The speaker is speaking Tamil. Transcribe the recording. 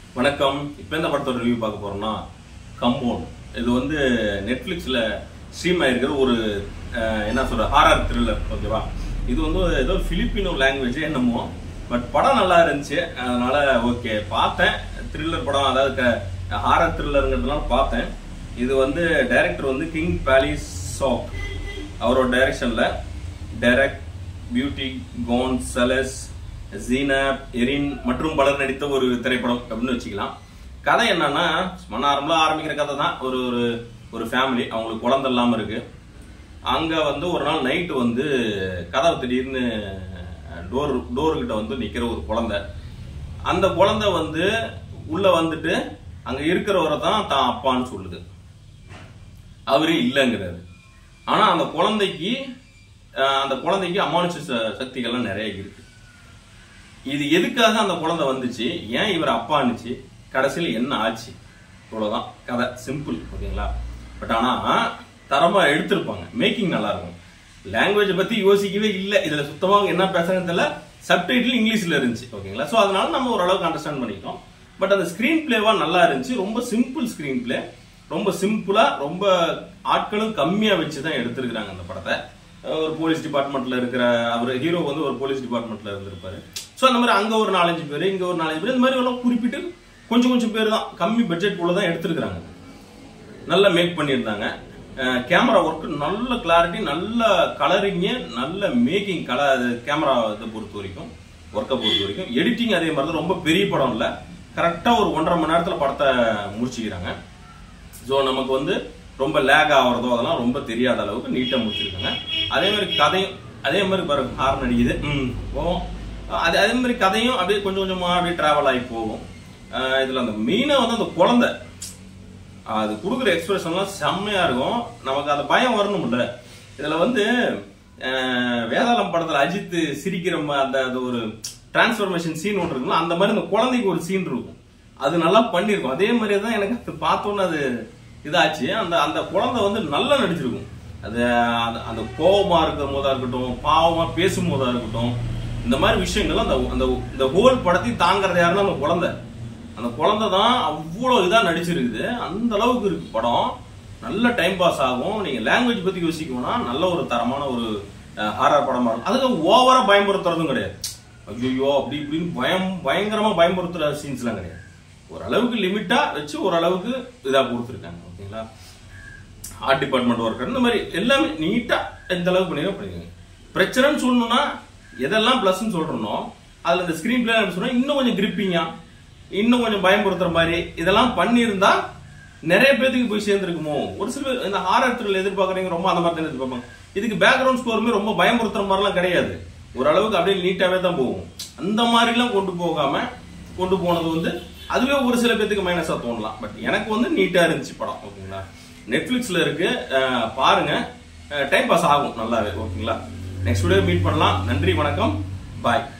வணக்கம் இப்போ இந்த படத்தோட ரிவ்யூ பார்க்க போறோம்னா கம்பவுண்ட் இது வந்து நெட்ஃபிளிக்ஸ்ல ஸ்ட்ரீம் ஆயிருக்கிற ஒரு அஹ், என்ன சொல்ற ஹாரர் த்ரில்லர் ஓகேவா இது வந்து ஏதோ பிலிப்பினோ லாங்குவேஜ் என்னமோ பட் படம் நல்லா இருந்துச்சு அதனால ஓகே பார்த்தேன் த்ரில்லர் படம் அதாவது ஹாரர் த்ரில்லருங்கிறதுனால பார்த்தேன் இது வந்து டைரக்டர் வந்து கிங் பாலிஸ் சாக் அவரோட டைரக்ஷன்ல direct beauty Gonzalez Zeynep Erin மற்றும் பலர் நடித்த ஒரு திரைப்படம் அப்படின்னு வச்சுக்கலாம் கதை என்னன்னா சும்மா நார்மலா ஆரம்பிக்கிற கதை தான் ஒரு ஒரு ஒரு ஃபேமிலி அவங்களுக்கு குழந்தை இல்லாம இருக்கு அங்க வந்து ஒரு நாள் நைட்டு வந்து கதவை திடீர்னு டோர் டோர் கிட்ட வந்து நிக்கிற ஒரு குழந்தை அந்த குழந்தை வந்து உள்ள வந்துட்டு அங்க இருக்கிறவரை தான் தான் அப்பான்னு சொல்லுது அவரே இல்லைங்கிறாரு ஆனா அந்த குழந்தைக்கு அஹ், அந்த குழந்தைக்கு அமானுஷ ச- சக்திகள்லாம் நிறைய இருக்கு இது எதுக்காக அந்த குழந்தை வந்துச்சு ஏன் இவர் அப்பான்னுச்சு கடைசியில் என்ன ஆச்சு இவ்வளவுதான் கதை சிம்பிள் ஓகேங்களா பட் ஆனா தரமா எடுத்திருப்பாங்க மேக்கிங் நல்லா இருக்கும் லாங்குவேஜ் பத்தி யோசிக்கவே இல்லை இதுல சுத்தமா என்ன பேசுறதுன்னு தெரியல சப்டைட்டில் இங்கிலீஷ்ல இருந்துச்சு ஓகேங்களா சோ அதனால நம்ம ஓரளவுக்கு அண்டர்ஸ்டாண்ட் பண்ணிக்கிட்டோம் பட் அந்த ஸ்கிரீன் பிளேவா நல்லா இருந்துச்சு ரொம்ப சிம்பிள் ஸ்கிரீன் பிளே ரொம்ப சிம்பிளா ரொம்ப ஆட்களும் கம்மியா வச்சு தான் எடுத்திருக்கிறாங்க அந்த படத்தை அஹ் ஒரு போலீஸ் டிபார்ட்மெண்ட்ல இருக்கிற அவர் ஹீரோ வந்து ஒரு போலீஸ் டிபார்ட்மெண்ட்ல இருந்திருப்பாரு சோ அந்த மாதிரி அங்க ஒரு நாலஞ்சு பேர் இங்க ஒரு நாலஞ்சு பேர் இந்த மாதிரி எல்லாம் குறிப்பிட்டு கொஞ்சம் கொஞ்சம் பேர் தான் கம்மி பட்ஜெட் குள்ள தான் எடுத்திருக்கிறாங்க நல்லா மேக் பண்ணியிருந்தாங்க கேமரா ஒர்க் நல்ல கிளாரிட்டி நல்ல கலரிங்கு நல்ல மேக்கிங் கலர் கேமரா இதை பொறுத்த வரைக்கும் ஒர்க்கை பொறுத்த வரைக்கும் எடிட்டிங் அதே மாதிரி தான் ரொம்ப பெரிய படம் இல்லை கரெக்டாக ஒரு ஒன்றரை மணி நேரத்தில் படத்தை முடிச்சுக்கிறாங்க ஸோ நமக்கு வந்து ரொம்ப லேக் ஆகிறதோ அதெல்லாம் ரொம்ப தெரியாத அளவுக்கு நீட்டாக முடிச்சிருக்காங்க அதே மாதிரி கதையும் அதே மாதிரி பாருங்க ஹார்ன் அடிக்குது ம் போவோம் அது அதே மாதிரி கதையும் அப்படியே கொஞ்சம் கொஞ்சமாக அப்படியே ட்ராவல் ஆகி போகும் அஹ் இதுல அந்த மெயினாக வந்து அந்த குழந்தை அது கொடுக்குற எக்ஸ்பிரஷன்லாம் செம்மையா இருக்கும் நமக்கு அந்த பயம் வரணும்ல இதுல வந்து அஹ், வேதாளம் படத்துல அஜித் சிரிக்கிற ம- அந்த அந்த ஒரு டிரான்ஸ்ஃபர்மேஷன் சீன் ஒன்று இருக்குல்ல அந்த மாதிரி அந்த குழந்தைக்கு ஒரு சீன் இருக்கும் அது நல்லா பண்ணிருக்கும் அதே மாதிரி தான் எனக்கு அது பார்த்தோன்னே அது இதாச்சு அந்த அந்த குழந்தை வந்து நல்லா நடிச்சிருக்கும் அது அந்த- அந்த கோபமா இருக்கும் போதா இருக்கட்டும் பாவமா பேசும் போதா இருக்கட்டும் இந்த மாதிரி விஷயங்கள் அந்த அந்த இந்த ஹோல் படத்தையும் தாங்கறது யாருன்னா அந்த குழந்தை அந்த குழந்தை தான் அவ்வளோ இதா நடிச்சிருக்குது அந்த அளவுக்கு இருக்கு படம் நல்ல டைம் பாஸ் ஆகும் நீங்க லாங்குவேஜ் பத்தி யோசிக்கணும்னா நல்ல ஒரு தரமான ஒரு ஹாரர் படமா இருக்கும் அதுக்கு ஓவரா பயமுறுத்துறதும் கிடையாது ஐயோ அப்படி இப்படின்னு பயம் பயங்கரமா பயமுறுத்துற சீன்ஸ்லாம் கிடையாது ஓரளவுக்கு லிமிட்டா வச்சு ஓரளவுக்கு இதா கொடுத்துருக்காங்க ஓகேங்களா ஆர்ட் டிபார்ட்மெண்ட் ஒர்க்கர் இந்த மாதிரி எல்லாமே நீட்டா எந்த அளவுக்கு பண்ணிருக்கோம் பண்ணிருக்காங்க பிரச்சனைன்னு சொல்லணும்னா எதெல்லாம் பிளஸ்ன்னு சொல்றனோ அதுல இந்த ஸ்கிரீன் பிளே சொன்னா இன்னும் கொஞ்சம் கிரிப்பிங்கா இன்னும் கொஞ்சம் பயன்படுத்துற மாதிரி இதெல்லாம் பண்ணியிருந்தா நிறைய பேத்துக்கு போய் சேர்ந்துருக்குமோ ஒரு சில பேர் இந்த ஹாரர் த்ரில் எதிர்பார்க்குறீங்க ரொம்ப அந்த மாதிரி தான் எதிர்பார்ப்பாங்க இதுக்கு பேக்ரவுண்ட் ஸ்கோருமே ரொம்ப பயமுறுத்துற மாதிரிலாம் கிடையாது ஓரளவுக்கு அப்படியே நீட்டாவே தான் போகும் அந்த மாதிரிலாம் கொண்டு போகாம கொண்டு போனது வந்து அதுவே ஒரு சில பேத்துக்கு மைனஸா தோணலாம் பட் எனக்கு வந்து நீட்டா இருந்துச்சு படம் ஓகேங்களா நெட்ஃபிளிக்ஸ்ல இருக்கு அஹ் பாருங்க டைம் பாஸ் ஆகும் நல்லாவே ஓகேங்களா நெக்ஸ்ட் வீடியோ மீட் பண்ணலாம் நன்றி வணக்கம் பாய்